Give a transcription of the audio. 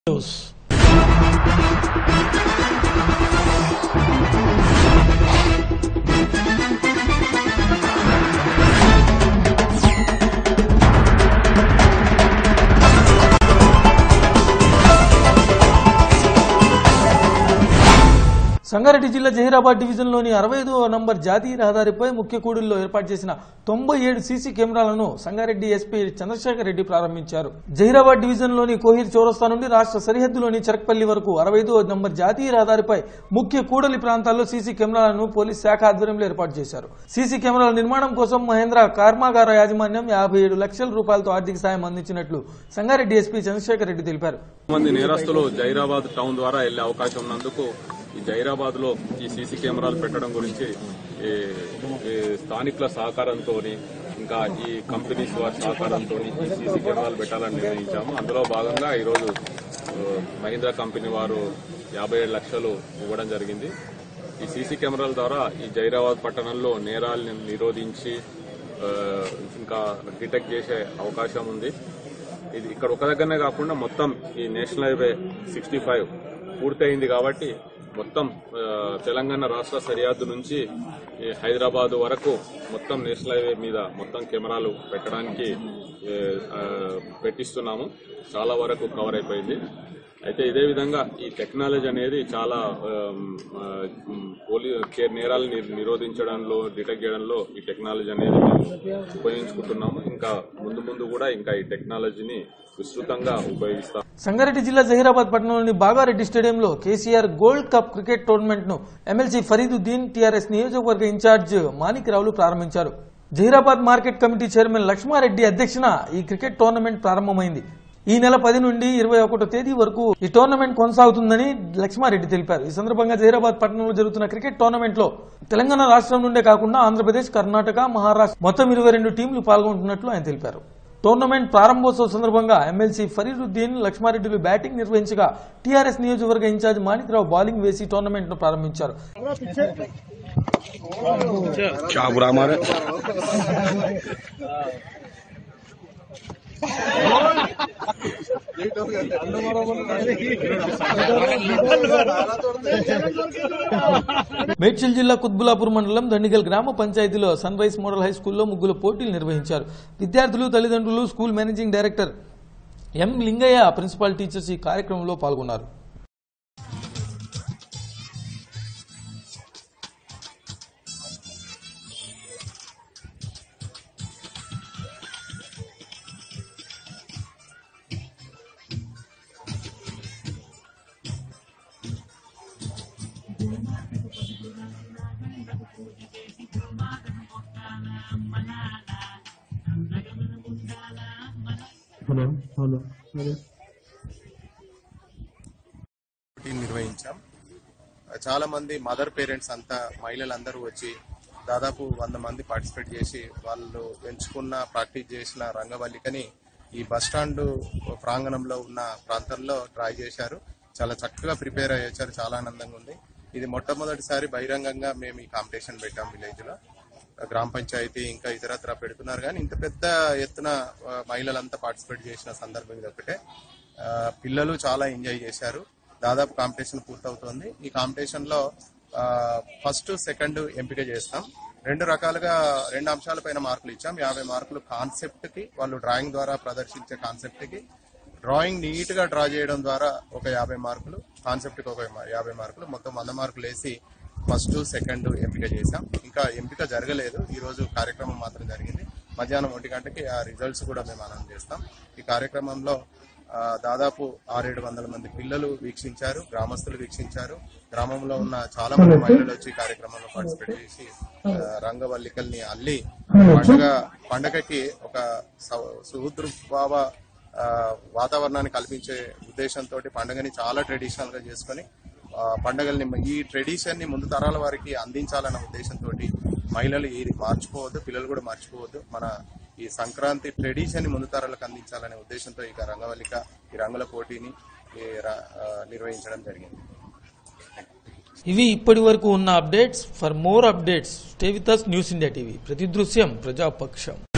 news Sangareddy జిల్లా జహీరాబాద్ డివిజన్లోని అరవై ఐదవ నంబర్ జాతీయ రహదారిపై ముఖ్య కూడలిలో ఏర్పాటు చేసిన తొంభై ఏడు సీసీ కెమెరాలను సంగారెడ్డి ఎస్పీ చంద్రశేఖర్ రెడ్డి ప్రారంభించారు జహీరాబాద్ డివిజన్లోని కోహిర్ చౌరస్తా నుండి రాష్ట్ర సరిహద్దులోని చరక్పల్లి వరకు అరవై ఐదవ నంబర్ జాతీయ రహదారిపై ముఖ్య కూడలి ప్రాంతాల్లో సీసీ కెమెరాలను పోలీస్ శాఖ ఆధ్వర్యంలో ఏర్పాటు చేశారు సీసీ కెమెరాల నిర్మాణం కోసం మహేంద్ర కర్మాగార యాజమాన్యం యాభై ఏడు లక్షల రూపాయలతో ఆర్థిక సాయం అందించినట్లు సంగారెడ్డి ఎస్పీ చంద్రశేఖర్ రెడ్డి తెలిపారు మంది నేరస్తులు జైరాబాద్ టౌన్ ద్వారా వెళ్లే అవకాశం ఉన్నందుకు ఈ జైరాబాద్ లో ఈ సీసీ కెమెరాలు పెట్టడం గురించి ఈ, ఈ స్థానికుల సహకారంతో ఇంకా ఈ కంపెనీస్ వారి సహకారంతో ఈ సీసీ కెమెరాలు పెట్టాలని నిర్ణయించాము అందులో భాగంగా ఈరోజు ఆ, మహీంద్రా కంపెనీ వారు యాభై ఏడు లక్షలు ఇవ్వడం జరిగింది ఈ సీసీ కెమెరాల ద్వారా ఈ జైరాబాద్ పట్టణంలో నేరాలను నిరోధించి ఆ, ఇంకా డిటెక్ట్ చేసే అవకాశం ఉంది ఇది ఇక్కడ ఒక దగ్గరనే కాకుండా మొత్తం ఈ నేషనల్ హైవే సిక్స్టీ ఫైవ్ పూర్తయింది కాబట్టి మొత్తం ఆ, తెలంగాణ రాష్ట్ర సరిహద్దు నుంచి ఈ హైదరాబాద్ వరకు మొత్తం నేషనల్ హైవే మీద మొత్తం కెమెరాలు పెట్టడానికి ఏ, ఆ, పెట్టిస్తున్నాము చాలా వరకు కవర్ అయిపోయింది అయితే ఇదే విధంగా ఈ టెక్నాలజీ అనేది చాలా ఆమ్, ఆ, ఉమ్, పోలీ కే- నేరాలను ని- నిరోధించడంలో డిటెక్ట్ చేయడంలో ఈ టెక్నాలజీ అనేది మేము ఉపయోగించుకుంటున్నాము ఇంకా ముందు ముందు కూడా ఇంకా ఈ టెక్నాలజీని విస్తృతంగా ఉపయోగిస్తాం సంగారెడ్డి జిల్లా జహీరాబాద్ పట్టణంలోని బాగారెడ్డి స్టేడియంలో KCR gold cup cricket tournament ను ఎమ్మెల్సీ ఫరీదుద్దీన్ టీఆర్ఎస్ నియోజకవర్గ ఇన్ఛార్జ్ మాణిక్ రావులు ప్రారంభించారు Zaheerabad market committee chairman Laxmareddy అధ్యక్షన ఈ క్రికెట్ టోర్నమెంట్ ప్రారంభమైంది ఈ నెల పది నుండి ఇరవై ఒకటో తేదీ వరకు ఈ టోర్నమెంట్ కొనసాగుతుందని లక్ష్మారెడ్డి తెలిపారు ఈ సందర్భంగా జహీరాబాద్ పట్టణంలో జరుగుతున్న క్రికెట్ టోర్నమెంట్ లో తెలంగాణ రాష్ట్రం నుండే కాకుండా ఆంధ్రప్రదేశ్ కర్ణాటక మహారాష్ట్ర మొత్తం ఇరవై రెండు టీంలు పాల్గొంటున్నట్లు ఆయన తెలిపారు టోర్నమెంట్ ప్రారంభోత్సవ సందర్భంగా ఎమ్మెల్సీ ఫరీదుద్దీన్ లక్ష్మారెడ్డిలు బ్యాటింగ్ నిర్వహించగా టీఆర్ఎస్ నియోజకవర్గ ఇన్ఛార్జ్ మాణిక్రావు బౌలింగ్ వేసి టోర్నమెంట్ ను ప్రారంభించారు क्या बुरा हमारे మేడ్చల్ జిల్లా కుత్బులాపూర్ మండలం దండిగల్ గ్రామ పంచాయతీలో సన్ రైజ్ మోడల్ హై స్కూల్లో ముగ్గుల పోటీలు నిర్వహించారు విద్యార్థులు తల్లిదండ్రులు school managing director M Lingaiah principal teachers ఈ కార్యక్రమంలో పాల్గొన్నారు పోటీ నిర్వహించాం చాలా మంది మదర్ పేరెంట్స్ అంతా మహిళలందరూ వచ్చి దాదాపు వంద మంది పార్టిసిపేట్ చేసి వాళ్ళు ఎంచుకున్న ప్రాక్టీస్ చేసిన రంగవల్లికని ఈ బస్ స్టాండ్ ప్రాంగణంలో ఉన్న ప్రాంతంలో ట్రై చేశారు చాలా చక్కగా ప్రిపేర్ అయ్యారు చాలా ఆనందంగా ఉంది ఇది మొట్టమొదటిసారి బహిరంగంగా మేము ఈ కాంపిటీషన్ పెట్టాం విలేజ్ లో గ్రామ పంచాయతీ ఇంకా ఇతరత్ర పెడుతున్నారు కానీ ఇంత పెద్ద ఎత్తున ఆ, మహిళలంతా పార్టిసిపేట్ చేసిన సందర్భం ఇది ఒకటే ఆ, పిల్లలు చాలా ఎంజాయ్ చేశారు దాదాపు కాంపిటీషన్ పూర్తవుతోంది ఈ కాంపిటీషన్ లో ఫస్ట్ సెకండ్ ఎంపిక చేస్తాం రెండు రకాలుగా రెండు అంశాలపైన మార్కులు ఇచ్చాం యాభై మార్కులు కాన్సెప్ట్ కి వాళ్ళు డ్రాయింగ్ ద్వారా ప్రదర్శించే కాన్సెప్ట్ కి డ్రాయింగ్ నీట్ గా డ్రా చేయడం ద్వారా ఒక యాభై మార్కులు కాన్సెప్ట్ కి ఒక యాభై మార్కులు మొత్తం వంద మార్కులు వేసి ఫస్ట్ సెకండ్ ఎంపిక చేశాం ఇంకా ఎంపిక జరగలేదు ఈ రోజు కార్యక్రమం మాత్రం జరిగింది మధ్యాహ్నం ఒంటి గంటకి ఆ రిజల్ట్స్ కూడా మేము అనౌన్స్ చేస్తాం ఈ కార్యక్రమంలో ఆ, దాదాపు ఆరేడు వందల మంది పిల్లలు వీక్షించారు గ్రామస్తులు వీక్షించారు గ్రామంలో ఉన్న చాలా మంది మహిళలు వచ్చి ఈ కార్యక్రమంలో పార్టిసిపేట్ చేసి ఆ, రంగవల్లికల్ని అల్లి పండగ పండగకి ఒక సౌ- సుహృద్భావ ఆ, వాతావరణాన్ని కల్పించే ఉద్దేశంతో పండుగని చాలా ట్రెడిషనల్ గా చేసుకొని ఆ, పండగల్ని ఈ ట్రెడిషన్ ని ముందు తరాల వారికి అందించాలన్న ఉద్దేశంతో మహిళలు ఇది మార్చుకోవద్దు పిల్లలు కూడా మర్చిపోవద్దు మన ఈ సంక్రాంతి ట్రెడిషన్ ని ముందు తరాలకు అందించాలనే ఉద్దేశంతో ఇక రంగవల్లిక ఈ రంగుల పోటీని ఈ ర- ఆ, నిర్వహించడం జరిగింది ఇవి ఇప్పటి వరకు ఉన్న updates for more updates stay with us news India TV ప్రతి దృశ్యం ప్రజాపక్షం